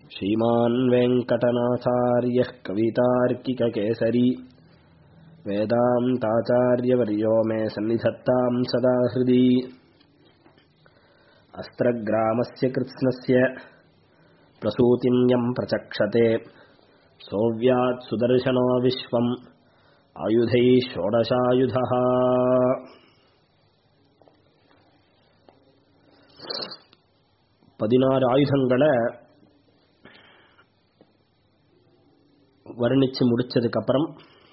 श्रीमान् वेङ्कटनाथार्यः कवितार्किककेसरी वेदान्ताचार्यवर्यो मे सन्निधत्ताम् सदा हृदि अस्त्रग्रामस्य कृत्स्नस्य प्रसूतिम् यम् प्रचक्षते सोऽव्यात् सुदर्शनो विश्वम् आयुधैः षोडशायुधः பதினாறு ஆயுதங்களை வர்ணிச்சு முடிச்சதுக்கு அப்புறம்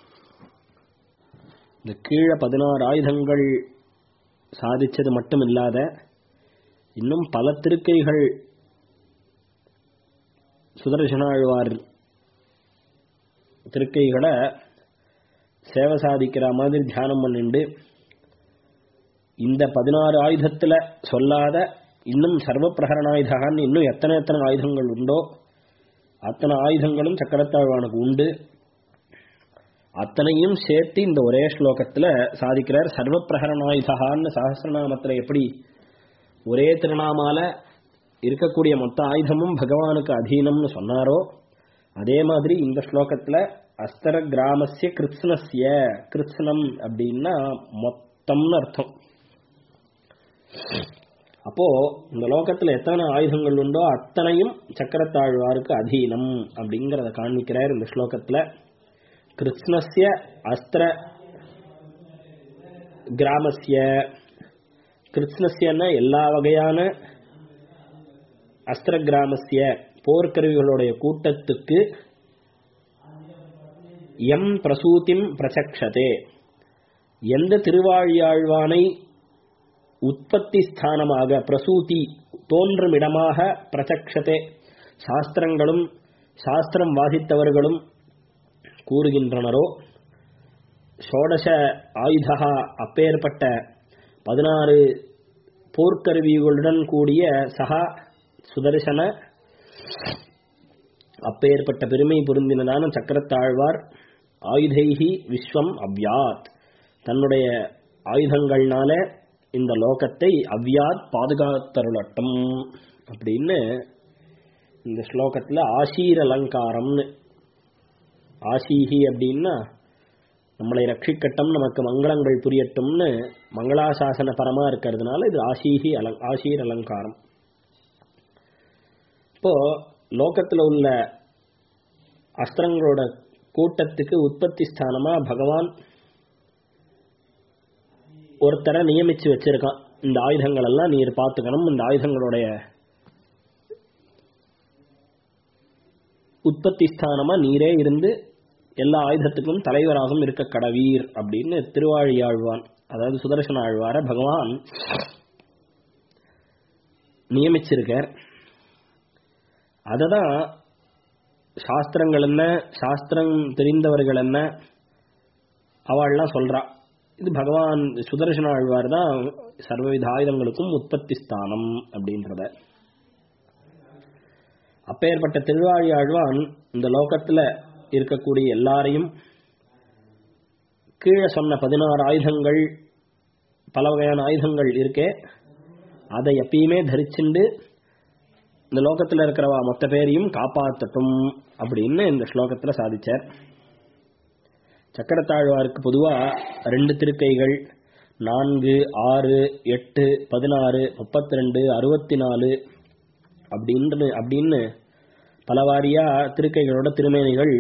இந்த கீழே பதினாறு ஆயுதங்கள் சாதிச்சது மட்டும் இல்லாத இன்னும் பல திருக்கைகள் சுதர்சனாழ்வார் திருக்கைகளை சேவை சாதிக்கிற மாதிரி தியானம் பண்ணிண்டு இந்த பதினாறு ஆயுதத்துல சொல்லாத இன்னும் சர்வ பிரகரணாயுதான்னு இன்னும் எத்தனை எத்தனை ஆயுதங்கள் உண்டோ அத்தனை ஆயுதங்களும் சக்கரத்தாழ்வானுக்கு உண்டு அத்தனையும் சேர்த்து இந்த ஒரே ஸ்லோகத்துல சாதிக்கிறார் சர்வ பிரகரணாயுதான்னு சகசிரநாமத்துல எப்படி ஒரே திருநாமால இருக்கக்கூடிய மொத்த ஆயுதமும் பகவானுக்கு அதீனம்னு சொன்னாரோ அதே மாதிரி இந்த ஸ்லோகத்துல அஸ்தர கிராமசிய கிருத்ஸ்னசிய கிருத்ஸ்னம் அப்படின்னா மொத்தம்னு அர்த்தம் அப்போ இந்த லோகத்துல எத்தனை ஆயுதங்கள் உண்டோ அத்தனையும் சக்கரத்தாழ்வாருக்கு அதீனம் அப்படிங்கறத காண்பிக்கிறார் இந்த ஸ்லோகத்துல கிருஷ்ணஸ்ய அஸ்திர கிராமஸ்ய கிருஷ்ணஸ்யன்னா எல்லா வகையான அஸ்திர கிராமஸ்ய போர்க்கருவிகளுடைய கூட்டத்துக்கு எம் பிரசூதிம் பிரசக்ஷதே எந்த திருவாழியாழ்வானை உற்பத்தி ஸ்தானமாக பிரசூதி தோன்றும் இடமாக பிரசக்ஷதே சாஸ்திரங்களும் சாஸ்திரம் வாசித்தவர்களும் கூறுகின்றனரோ ஷோடச ஆயுதா அப்பேற்பட்ட பதினாறு போர்க்கருவிகளுடன் கூடிய சகா சுதர்சன அப்பேற்பட்ட பெருமை பொருந்தினதான சக்கரத்தாழ்வார் ஆயுதைஹி விஸ்வம் அவ்யாத் தன்னுடைய ஆயுதங்கள்னால இந்த லோகத்தை அவ்யாத் பாதுகாத்தருளட்டும் அப்படின்னு இந்த ஸ்லோகத்துல ஆசீர் அலங்காரம்னு ஆசீஹி அப்படின்னா நம்மளை ரட்சிக்கட்டும் நமக்கு மங்களங்கள் புரியட்டும்னு மங்களாசாசன பரமா இருக்கிறதுனால இது ஆசீஹி அலங் ஆசீர் அலங்காரம் இப்போ லோகத்துல உள்ள அஸ்திரங்களோட கூட்டத்துக்கு உற்பத்தி ஸ்தானமா பகவான் ஒருத்தரை நியமிச்சு வச்சிருக்கான் இந்த ஆயுதங்கள் எல்லாம் நீர் பார்த்துக்கணும் இந்த ஆயுதங்களுடைய உற்பத்தி ஸ்தானமா நீரே இருந்து எல்லா ஆயுதத்துக்கும் தலைவராகவும் இருக்க கடவீர் அப்படின்னு திருவாழியாழ்வான் அதாவது சுதர்சன ஆழ்வார பகவான் நியமிச்சிருக்கார் அததான் சாஸ்திரங்கள் என்ன சாஸ்திரம் தெரிந்தவர்கள் என்ன அவள்லாம் சொல்றா இது பகவான் சுதர்சன ஆழ்வார் தான் சர்வவித ஆயுதங்களுக்கும் உற்பத்தி ஸ்தானம் அப்படின்றத அப்பேற்பட்ட திருவாழி ஆழ்வான் இந்த லோகத்துல இருக்கக்கூடிய எல்லாரையும் கீழே சொன்ன பதினாறு ஆயுதங்கள் பல வகையான ஆயுதங்கள் இருக்கே அதை எப்பயுமே தரிச்சுண்டு இந்த லோகத்துல இருக்கிறவா மொத்த பேரையும் காப்பாற்றட்டும் அப்படின்னு இந்த ஸ்லோகத்துல சாதிச்சார் சக்கரத்தாழ்வாருக்கு பொதுவா ரெண்டு திருக்கைகள் நான்கு ஆறு எட்டு பதினாறு முப்பத்தி ரெண்டு அறுபத்தி நாலு அப்படின்னு அப்படின்னு பலவாரியா திருக்கைகளோட திருமேனிகள்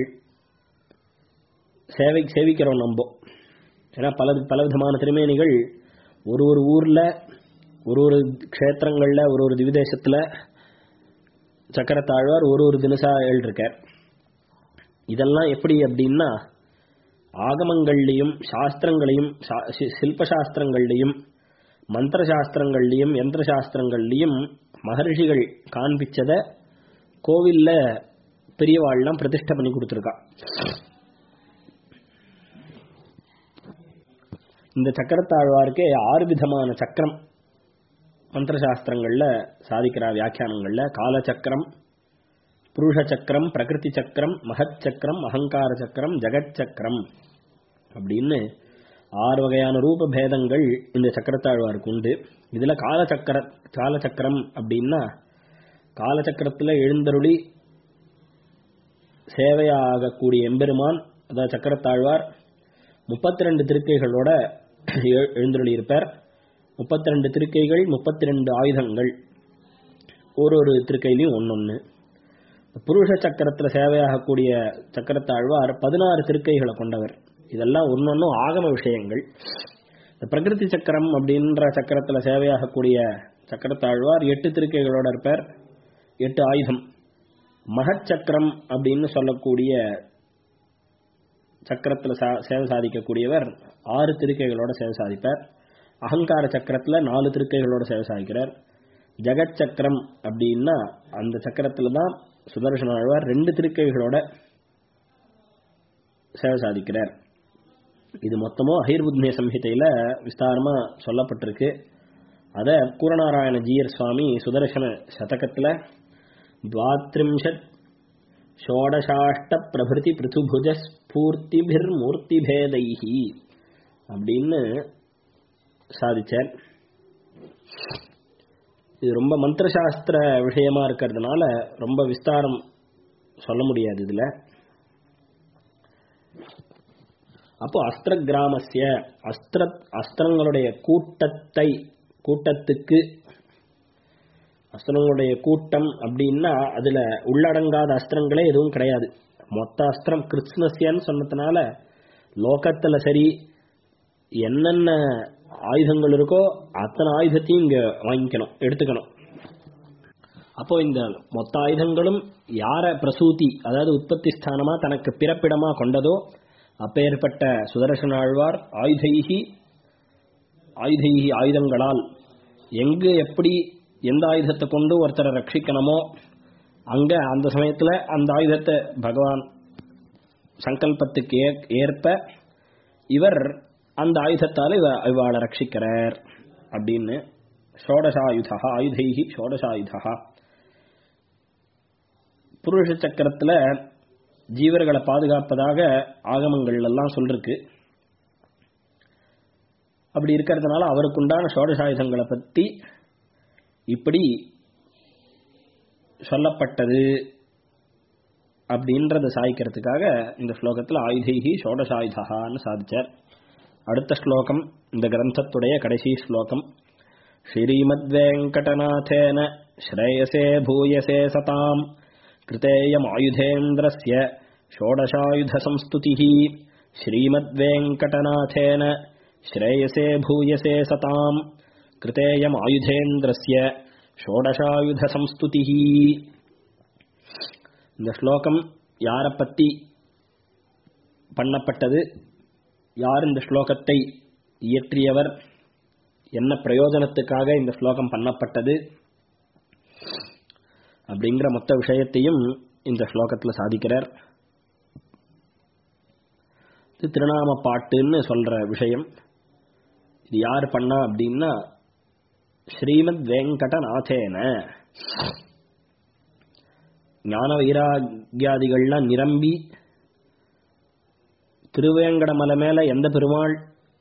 சேவை சேவிக்கிறோம் நம்ம ஏன்னா பல பல விதமான திருமேனிகள் ஒரு ஒரு ஊர்ல ஒரு ஒரு க்ஷேத்திரங்கள்ல ஒரு ஒரு திவிதேசத்துல சக்கரத்தாழ்வார் ஒரு ஒரு தினசா எழுதிருக்கார் இதெல்லாம் எப்படி அப்படின்னா ஆகமங்கள்லையும் சாஸ்திரங்களையும் சில்ப சாஸ்திரங்கள்லையும் மந்திர சாஸ்திரங்கள்லையும் யந்திர சாஸ்திரங்கள்லையும் மகர்ஷிகள் காண்பிச்சத கோவில்ல பெரியவாள்லாம் பிரதிஷ்டை பண்ணி கொடுத்துருக்கா இந்த சக்கரத்தாழ்வாருக்கு ஆறு விதமான சக்கரம் மந்திர சாஸ்திரங்கள்ல சாதிக்கிறா வியாக்கியானங்கள்ல கால சக்கரம் புருஷ சக்கரம் பிரகிருதி சக்கரம் மகத் சக்கரம் அகங்கார சக்கரம் ஜெகத் சக்கரம் அப்படின்னு ஆறு வகையான ரூப பேதங்கள் இந்த சக்கரத்தாழ்வாருக்கு உண்டு இதுல காலச்சக்கர காலச்சக்கரம் அப்படின்னா காலச்சக்கரத்துல எழுந்தருளி சேவையாகக்கூடிய எம்பெருமான் அதாவது சக்கரத்தாழ்வார் முப்பத்தி ரெண்டு திருக்கைகளோட எழு- எழுந்தருளியிருப்பார் முப்பத்தி ரெண்டு திருக்கைகள் முப்பத்தி ரெண்டு ஆயுதங்கள் ஒரு ஒரு திருக்கையிலையும் ஒன்னொன்னு புருஷ சக்கரத்துல சேவையாகக்கூடிய சக்கரத்தாழ்வார் பதினாறு திருக்கைகளை கொண்டவர் இதெல்லாம் ஒன்னொன்னும் ஆகம விஷயங்கள் இந்த பிரகிருதி சக்கரம் அப்படின்ற சக்கரத்துல சேவையாகக்கூடிய சக்கரத்தாழ்வார் எட்டு திருக்கைகளோட இருப்பார் எட்டு ஆயுதம் மகச் சக்கரம் அப்படின்னு சொல்லக்கூடிய சக்கரத்துல சா- சேவை சாதிக்கக்கூடியவர் ஆறு திருக்கைகளோட சேவை சாதிப்பார் அகங்கார சக்கரத்துல நாலு திருக்கைகளோட சேவை சாதிக்கிறார் ஜெகத் சக்கரம் அப்படின்னா அந்த சக்கரத்துல தான் சுதர்சன ஆழ்வார் ரெண்டு திருக்கைகளோட சேவை சாதிக்கிறார் இது மொத்தமும் அஹீர்புத்மே சம்ஹிதையில விஸ்தாரமா சொல்லப்பட்டிருக்கு அத கூரநாராயண ஜீயர் சுவாமி சுதர்சன சதகத்துல द्वात्रिंशत् ஷோடசாஷ்ட பிரபிருதி பிருத்துபுஜ ஸ்பூர்த்திபிர் மூர்த்திபேதைஹி அப்படின்னு சாதிச்சார் இது ரொம்ப மந்திரசாஸ்திர விஷயமா இருக்கிறதுனால ரொம்ப விஸ்தாரம் சொல்ல முடியாது இதுல அப்போ அஸ்திர கிராமஸ்ய அஸ்திர அஸ்திரங்களுடைய கூட்டத்தை கூட்டத்துக்கு அஸ்திரங்களுடைய கூட்டம் அப்படின்னா அதுல உள்ளடங்காத அஸ்திரங்களே எதுவும் கிடையாது மொத்த அஸ்திரம் கிருஷ்ணஸ்யன்னு சொன்னதுனால லோகத்துல சரி என்னென்ன ஆயுதங்கள் இருக்கோ அத்தனை ஆயுதத்தையும் இங்க வாங்கிக்கணும் எடுத்துக்கணும் அப்போ இந்த மொத்த ஆயுதங்களும் யார பிரசூதி அதாவது உற்பத்தி ஸ்தானமா தனக்கு பிறப்பிடமா கொண்டதோ அப்பேற்பட்ட சுதர்சன ஆழ்வார் ஆயுதைகி ஆயுதைகி ஆயுதங்களால் எங்கு எப்படி எந்த ஆயுதத்தை கொண்டு ஒருத்தரை ரட்சிக்கணுமோ அங்க அந்த சமயத்துல அந்த ஆயுதத்தை பகவான் சங்கல்பத்துக்கு ஏ- ஏற்ப இவர் அந்த ஆயுதத்தால இவ இவாளை ரட்சிக்கிறார் அப்படின்னு ஷோடசாயுதா ஆயுதைகி ஷோடசாயுதா புருஷ சக்கரத்துல ஜீவர்களை பாதுகாப்பதாக ஆகமங்கள் எல்லாம் சொல்லிருக்கு அப்படி இருக்கிறதுனால அவருக்குண்டான ஷோடசாயுதங்களை பத்தி இப்படி சொல்லப்பட்டது அப்படின்றத சாய்க்கிறதுக்காக இந்த ஸ்லோகத்துல ஆயுதைகி ஷோடசாயுதான்னு சாதிச்சார் அடுத்த ஸ்லோகம் இந்த கிரந்தத்துடைய கடைசி ஸ்லோகம் ஸ்ரீமத் வெங்கடநாதேன ஸ்ரேயசே பூயசே சதாம் கிருதேயம் ஆயுதேந்திரஸ்ய ஷோடசாயுத சம்ஸ்துதிः ஸ்ரீமத் வெங்கடநாதேன ஸ்ரேயசே பூயசே சதாம் கிருதேயம் ஆயுதேந்திரஸ்ய ஷோடசாயுத சம்ஸ்துதிः இந்த ஸ்லோகம் யாரை பத்தி பண்ணப்பட்டது யார் இந்த ஸ்லோகத்தை இயற்றியவர் என்ன பிரயோஜனத்துக்காக இந்த ஸ்லோகம் பண்ணப்பட்டது அப்படிங்கிற மொத்த விஷயத்தையும் இந்த ஸ்லோகத்துல சாதிக்கிறார் இது திருநாம பாட்டுன்னு சொல்ற விஷயம் இது யார் பண்ணா அப்படின்னா ஸ்ரீமத் வெங்கடநாதேன ஞான வைராகியாதிகள்லாம் நிரம்பி திருவேங்கடமலை மேல எந்த பெருமாள்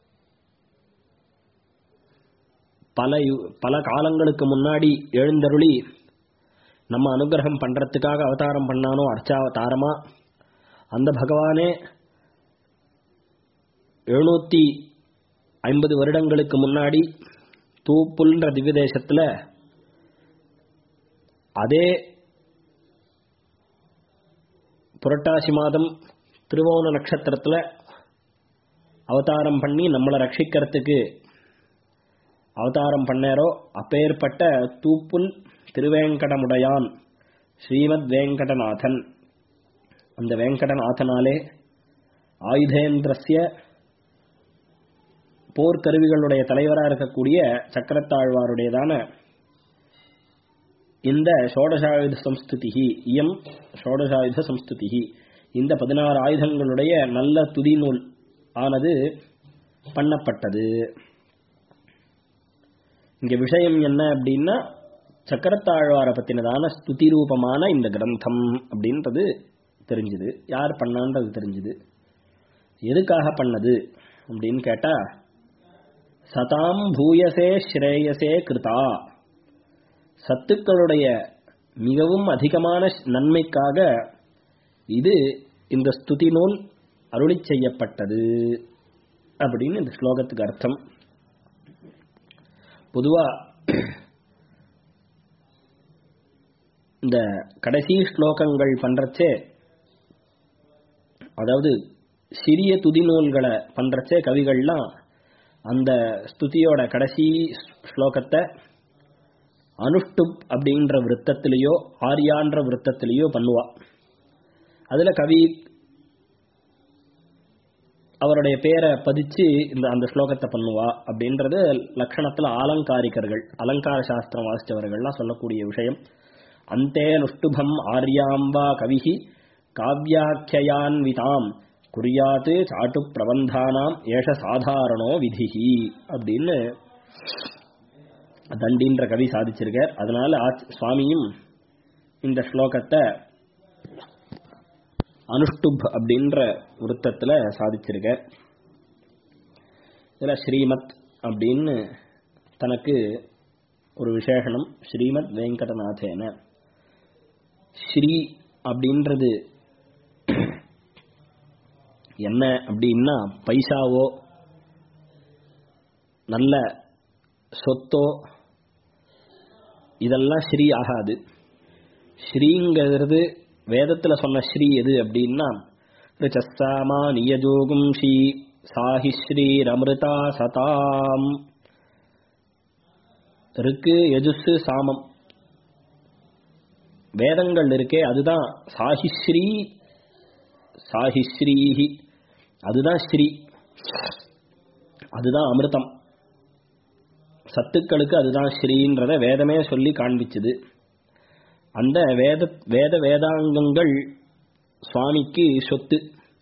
பல யு- பல காலங்களுக்கு முன்னாடி எழுந்தருளி நம்ம அனுகிரகம் பண்றதுக்காக அவதாரம் பண்ணானோ அர்ச்சாவதாரமா அந்த பகவானே எழுநூத்தி ஐம்பது வருடங்களுக்கு முன்னாடி தூப்புல்ன்ற திவ்ய தேசத்துல அதே புரட்டாசி மாதம் திருவோண நட்சத்திரத்துல அவதாரம் பண்ணி நம்மளை ரட்சிக்கிறதுக்கு அவதாரம் பண்ணாரோ அப்பேற்பட்ட தூப்புல் திருவேங்கடமுடையான் ஸ்ரீமத் வேங்கடநாதன் அந்த வேங்கடநாதனாலே ஆயுதேந்திரஸ்ய போர்க்கருவிகளுடைய தலைவராக இருக்கக்கூடிய சக்கரத்தாழ்வாருடையதான இந்த ஷோடசாயுத சம்ஸ்துதிகி இயம் ஷோடசாயுத சம்ஸ்துதிகி இந்த பதினாறு ஆயுதங்களுடைய நல்ல துதி நூல் ஆனது பண்ணப்பட்டது இங்க விஷயம் என்ன அப்படின்னா சக்கரத்தாழ்வாரை பத்தினதான ஸ்துதி ரூபமான இந்த கிரந்தம் அப்படின்றது தெரிஞ்சுது யார் பண்ணான்றது தெரிஞ்சுது எதுக்காக பண்ணது அப்படின்னு கேட்டா சதாம் பூயசே ஸ்ரேயசே கிருதா சத்துக்களுடைய மிகவும் அதிகமான நன்மைக்காக இது இந்த ஸ்துதி நூல் அருளி செய்யப்பட்டது அப்படின்னு இந்த ஸ்லோகத்துக்கு அர்த்தம் பொதுவா இந்த கடைசி ஸ்லோகங்கள் பண்றச்சே அதாவது சிறிய துதி நூல்களை பண்றச்சே கவிகள்லாம் அந்த ஸ்துதியோட கடைசி ஸ்லோகத்தை அனுஷ்டுப் அப்படின்ற விருத்தத்திலேயோ ஆரியான்ற விருத்தத்திலேயோ பண்ணுவா அதுல கவி அவருடைய பேரை பதிச்சு இந்த அந்த ஸ்லோகத்தை பண்ணுவா அப்படின்றது லட்சணத்துல ஆலங்காரிகர்கள் அலங்கார சாஸ்திரம் வாசிச்சவர்கள்லாம் சொல்லக்கூடிய விஷயம் அந்தே நுஷ்டுபம் ஆர்யாம்பா கவிஹி காவியாக்கியான்விதாம் குறியாத்து சாட்டு பிரபந்தானாம் ஏஷ சாதாரணோ விதிஹி அப்படின்னு தண்டின்ற கவி சாதிச்சிருக்கார் அதனால ஆச்- சுவாமியும் இந்த ஸ்லோகத்தை அனுஷ்டுப் அப்படின்ற விருத்தத்துல சாதிச்சிருக்கார் இதுல ஸ்ரீமத் அப்படின்னு தனக்கு ஒரு விசேஷனம் ஸ்ரீமத் வெங்கடநாதேன ஸ்ரீ அப்படின்றது என்ன அப்படின்னா பைசாவோ நல்ல சொத்தோ இதெல்லாம் ஸ்ரீ ஆகாது ஸ்ரீங்கிறது வேதத்துல சொன்ன ஸ்ரீ எது அப்படின்னா ரிச்சஸ்ஸாமா நியஜோகும் ஸ்ரீ சாஹி ஸ்ரீ ரமிருதா சதாம் ருக்கு யஜுஸ் சாமம் வேதங்கள் இருக்கே அதுதான் சாஹிஸ்ரீ சாஹிஸ்ரீஹி அதுதான் ஸ்ரீ அதுதான் அமிர்தம் சத்துக்களுக்கு அதுதான் ஸ்ரீன்றத வேதமே சொல்லி காண்பிச்சுது அந்த வேத வேத வேதாங்கங்கள் சுவாமிக்கு சொத்து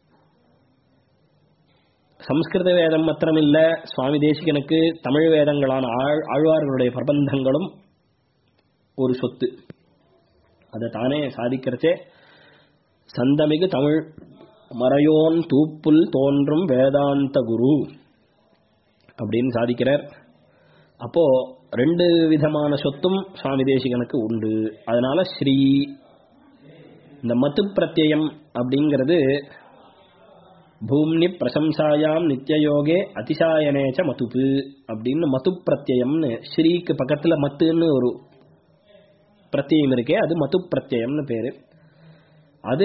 சம்ஸ்கிருத வேதம் மாத்திரமில்ல சுவாமி தேசிகனுக்கு தமிழ் வேதங்களான ஆழ் ஆழ்வார்களுடைய பிரபந்தங்களும் ஒரு சொத்து அதை தானே சாதிக்கிறச்சே சந்தமிகு தமிழ் மறையோன் தூப்புல் தோன்றும் வேதாந்த குரு அப்படின்னு சாதிக்கிறார் அப்போ ரெண்டு விதமான சொத்தும் சுவாமி தேசிகனுக்கு உண்டு அதனால ஸ்ரீ இந்த மத்து பிரத்யயம் அப்படிங்கிறது பூம்னி பிரசம்சாயாம் நித்யயோகே அதிசாயனேச்ச மதுப்பு அப்படின்னு மது பிரத்யயம்னு ஸ்ரீக்கு பக்கத்துல மத்துன்னு ஒரு பிரத்யயம் இருக்கே அது மது பிரத்யயம்னு பேரு அது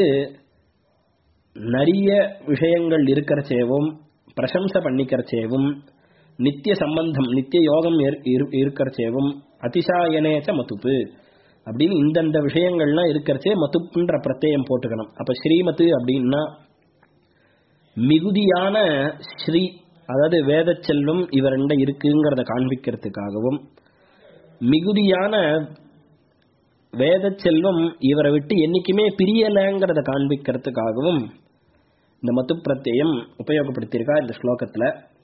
நிறைய விஷயங்கள் இருக்கிறச்சேவும் பிரசம்சை பண்ணிக்கிறச்சேவும் நித்திய சம்பந்தம் நித்திய யோகம் இரு- இரு- இருக்கிறச்சேவும் அதிசாயனேச்ச மதுப்பு அப்படின்னு இந்தந்த விஷயங்கள்லாம் இருக்கிறச்சே மதுப்புன்ற பிரத்யயம் போட்டுக்கணும் அப்ப ஸ்ரீமத்து அப்படின்னா மிகுதியான ஸ்ரீ அதாவது வேத செல்வம் இவரண்ட இருக்குங்கிறத காண்பிக்கிறதுக்காகவும் மிகுதியான வேத செல்வம் இவரை விட்டு என்னைக்குமே பிரியலைங்கிறத காண்பிக்கிறதுக்காகவும் இந்த மத்து பிரத்யயம் உபயோகப்படுத்தியிருக்கா இந்த ஸ்லோகத்துல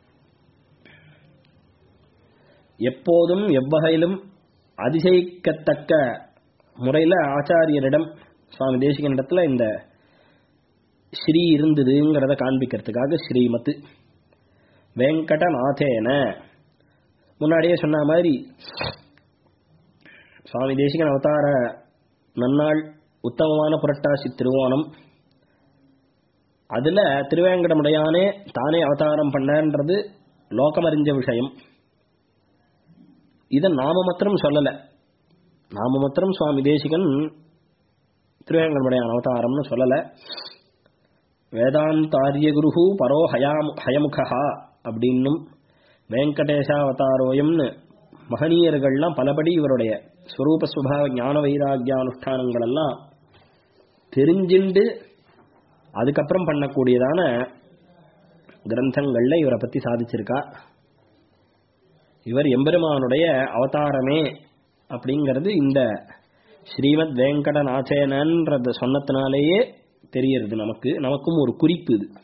எப்போதும் எவ்வகையிலும் அதிசயிக்கத்தக்க முறையில ஆச்சாரியரிடம் சுவாமி தேசிகனிடத்துல இந்த ஸ்ரீ இருந்ததுங்கிறத காண்பிக்கிறதுக்காக ஸ்ரீமத்து வெங்கடநாதேன முன்னாடியே சொன்ன மாதிரி சுவாமி தேசிகன் அவதார நன்னாள் உத்தமமான புரட்டாசி திருவோணம் அதுல திருவேங்கடமுடையானே தானே அவதாரம் பண்ணன்றது லோகமறிஞ்ச விஷயம் இதை நாம மாத்திரம் சொல்லல நாம மாத்திரம் சுவாமி தேசிகன் திருவேங்கடமுடையான் அவதாரம்னு சொல்லல வேதாந்தாரிய குருஹு பரோ ஹயாம் ஹயமுகா அப்படின்னும் வெங்கடேசாவதாரோயம்னு மகனீயர்கள்லாம் பலபடி இவருடைய ஸ்வரூப சுபாவ ஞான வைராகியானுஷ்டானங்கள் எல்லாம் தெரிஞ்சுண்டு அதுக்கப்புறம் பண்ணக்கூடியதான கிரந்தங்கள்ல இவரை பத்தி சாதிச்சிருக்கா இவர் எம்பெருமானுடைய அவதாரமே அப்படிங்கிறது இந்த ஸ்ரீமத் வெங்கடநாச்சேனன்றத சொன்னதுனாலேயே தெரியறது நமக்கு நமக்கும் ஒரு குறிப்பு இது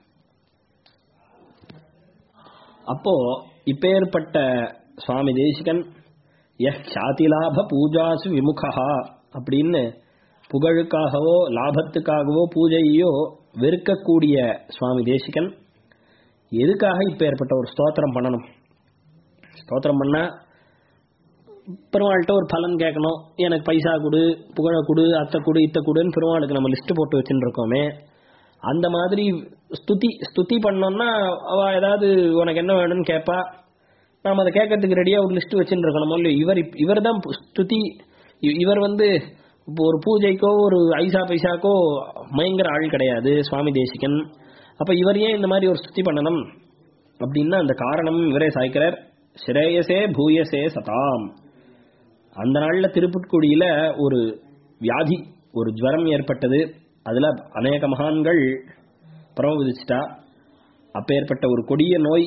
அப்போ இப்பேற்பட்ட சுவாமி தேசிகன் எஹ் சாதிலாப பூஜாசு விமுகா அப்படின்னு புகழுக்காகவோ லாபத்துக்காகவோ பூஜையோ வெறுக்கக்கூடிய சுவாமி தேசிகன் எதுக்காக இப்பேற்பட்ட ஒரு ஸ்தோத்திரம் பண்ணணும் ஸ்தோத்திரம் பண்ணா பெருமாள்கிட்ட ஒரு பலன் கேட்கணும் எனக்கு பைசா கொடு புகழ கொடு அத்தை கொடு இத்த கொடுன்னு பெருமாளுக்கு நம்ம லிஸ்ட் போட்டு வச்சுட்டு இருக்கோமே அந்த மாதிரி ஸ்துதி ஸ்துதி பண்ணோம்னா அவ ஏதாவது உனக்கு என்ன வேணும்னு கேட்பா நாம் அதை கேட்கறதுக்கு ரெடியாக ஒரு லிஸ்ட் வச்சுட்டு இருக்கணும் இல்லையோ இவர் இவர் தான் ஸ்துதி இ- இவர் வந்து இப்போ ஒரு பூஜைக்கோ ஒரு ஐசா பைசாக்கோ மயங்கர ஆள் கிடையாது சுவாமி தேசிகன் அப்ப இவர் ஏன் இந்த மாதிரி ஒரு ஸ்துதி பண்ணணும் அப்படின்னா அந்த காரணம் இவரே சாய்க்கிறார் சிரேயசே பூயசே சதாம் அந்த நாள்ல திருப்புட்குடியில ஒரு வியாதி ஒரு ஜுவரம் ஏற்பட்டது அதுல அநேக மகான்கள் பரவ விதிச்சிட்டா அப்பேற்பட்ட ஒரு கொடிய நோய்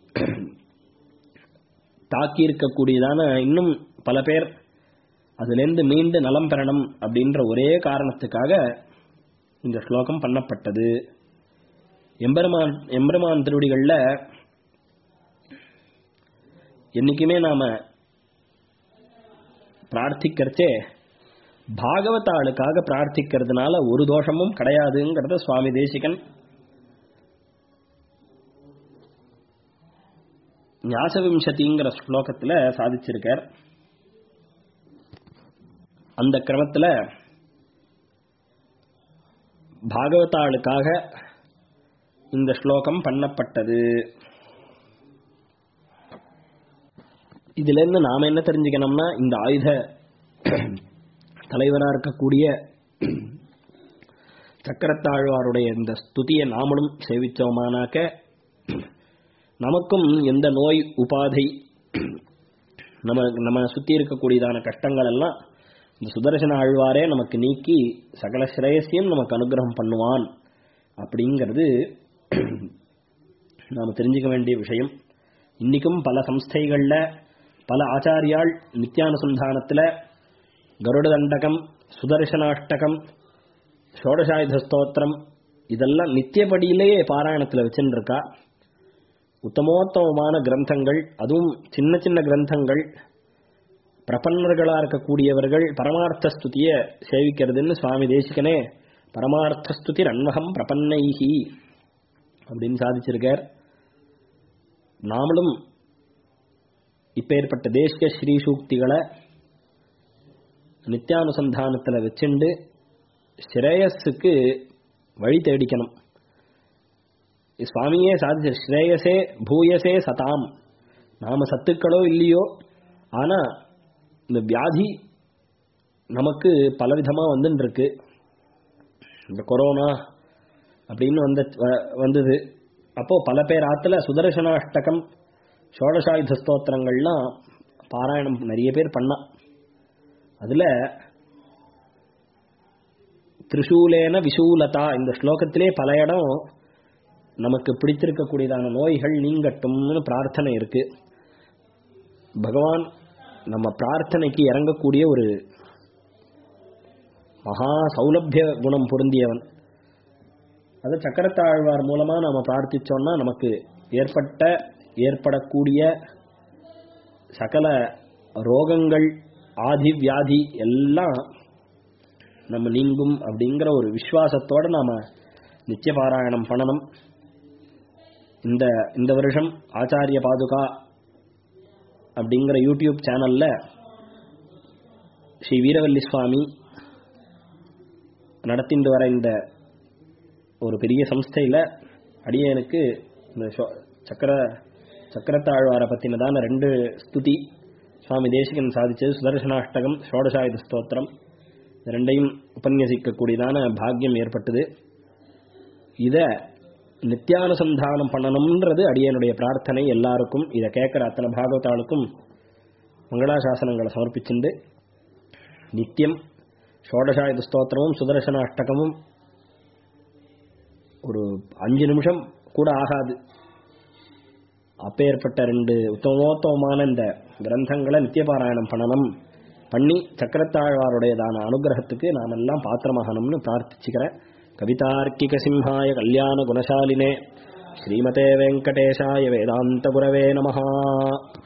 தாக்கி இருக்கக்கூடியதான இன்னும் பல பேர் அதிலிருந்து மீண்டு நலம் பெறணும் அப்படின்ற ஒரே காரணத்துக்காக இந்த ஸ்லோகம் பண்ணப்பட்டது எம்பெருமான் எம்பெருமான் திருவடிகள்ல என்னைக்குமே நாம பிரார்த்திக்கிறச்சே பாகவதாளுக்காக பிரார்த்திக்கிறதுனால ஒரு தோஷமும் கிடையாதுங்கிறத சுவாமி தேசிகன் ஞாசவிம்சதிங்கிற ஸ்லோகத்துல சாதிச்சிருக்கார் அந்த கிரமத்துல பாகவதாளுக்காக இந்த ஸ்லோகம் பண்ணப்பட்டது இதுல இருந்து நாம என்ன தெரிஞ்சுக்கணும்னா இந்த ஆயுத தலைவரா இருக்கக்கூடிய சக்கரத்தாழ்வாருடைய இந்த ஸ்துதியை நாமளும் சேவிச்சோமானாக்க நமக்கும் எந்த நோய் உபாதை நம்ம நம்ம சுத்தி இருக்கக்கூடியதான கஷ்டங்கள் எல்லாம் இந்த சுதர்சன ஆழ்வாரே நமக்கு நீக்கி சகல சிரேயசையும் நமக்கு அனுகிரகம் பண்ணுவான் அப்படிங்கிறது நாம தெரிஞ்சுக்க வேண்டிய விஷயம் இன்னைக்கும் பல சம்ஸ்தைகள்ல பல ஆச்சாரியாள் நித்தியானுசந்தானத்துல கருட தண்டகம் சுதர்சனாஷ்டகம் ஷோடசாயுத ஸ்தோத்திரம் இதெல்லாம் நித்தியப்படியிலேயே பாராயணத்துல வச்சுட்டு இருக்கா உத்தமோத்தமமான கிரந்தங்கள் அதுவும் சின்ன சின்ன கிரந்தங்கள் பிரபன்னர்களா இருக்கக்கூடியவர்கள் பரமார்த்த ஸ்துதிய சேவிக்கிறதுன்னு சுவாமி தேசிகனே பரமார்த்த ஸ்துதி ரன்வகம் பிரபன்னைஹி அப்படின்னு சாதிச்சிருக்கார் நாமளும் இப்பேற்பட்ட தேசிக ஸ்ரீ சூக்திகளை நித்தியானுசந்தானத்தில் வச்சுண்டு ஸ்ரேயஸுக்கு வழி தேடிக்கணும் சுவாமியே சாதிச்ச ஸ்ரேயசே பூயசே சதாம் நாம சத்துக்களோ இல்லையோ ஆனா இந்த வியாதி நமக்கு பலவிதமா வந்துன்னு இருக்கு இந்த கொரோனா அப்படின்னு வந்த வ- வந்தது அப்போ பல பேர் ஆத்துல சுதர்சனாஷ்டகம் ஷோடசாயுத ஸ்தோத்திரங்கள்லாம் பாராயணம் நிறைய பேர் பண்ணா அதுல திரிசூலேன விஷூலதா இந்த ஸ்லோகத்திலே பல இடம் நமக்கு பிடித்திருக்கக்கூடியதான நோய்கள் நீங்கட்டும்னு பிரார்த்தனை இருக்கு பகவான் நம்ம பிரார்த்தனைக்கு இறங்கக்கூடிய ஒரு மகா சௌலபிய குணம் பொருந்தியவன் அது சக்கரத்தாழ்வார் மூலமா நாம பிரார்த்திச்சோம்னா நமக்கு ஏற்பட்ட ஏற்படக்கூடிய சகல ரோகங்கள் ஆதி வியாதி எல்லாம் நம்ம நீங்கும் அப்படிங்கிற ஒரு விசுவாசத்தோட நாம நித்திய பாராயணம் பண்ணணும் இந்த இந்த வருஷம் ஆச்சாரிய பாதுகா அப்படிங்கிற யூடியூப் சேனல்ல ஸ்ரீ வீரவல்லி சுவாமி நடத்திட்டு வர இந்த ஒரு பெரிய சம்ஸ்தையில அடியனுக்கு இந்த ஷோ- சக்கர சக்கரத்தாழ்வாரை பத்தினதான ரெண்டு ஸ்துதி சுவாமி தேசிகன் சாதிச்சது சுதர்சனாஷ்டகம் ஷோடசாயுத ஸ்தோத்திரம் இந்த ரெண்டையும் உபன்யசிக்கக்கூடியதான பாக்கியம் ஏற்பட்டது இத நித்தியானுசந்தானம் பண்ணணும்ன்றது அடியனுடைய பிரார்த்தனை எல்லாருக்கும் இதை கேட்கிற அத்தனை பாகவதாளுக்கும் மங்களாசாசனங்களை சமர்ப்பிச்சுண்டு நித்தியம் ஷோடசாயுத ஸ்தோத்திரமும் சுதர்சன அஷ்டகமும் ஒரு அஞ்சு நிமிஷம் கூட ஆகாது அப்பேற்பட்ட ரெண்டு உத்தமோத்தமமான இந்த கிரந்தங்களை நித்தியபாராயணம் பண்ணணும் பண்ணி சக்கரத்தாழ்வாருடையதான அனுகிரகத்துக்கு நாம் எல்லாம் பாத்திரமாகணும்னு பிரார்த்திச்சுக்கிறேன் கவிதார்க்கிக சிம்ஹாய கல்யாண குணசாலினே ஸ்ரீமதே வெங்கடேஷாய வேதாந்த குரவே நமஹா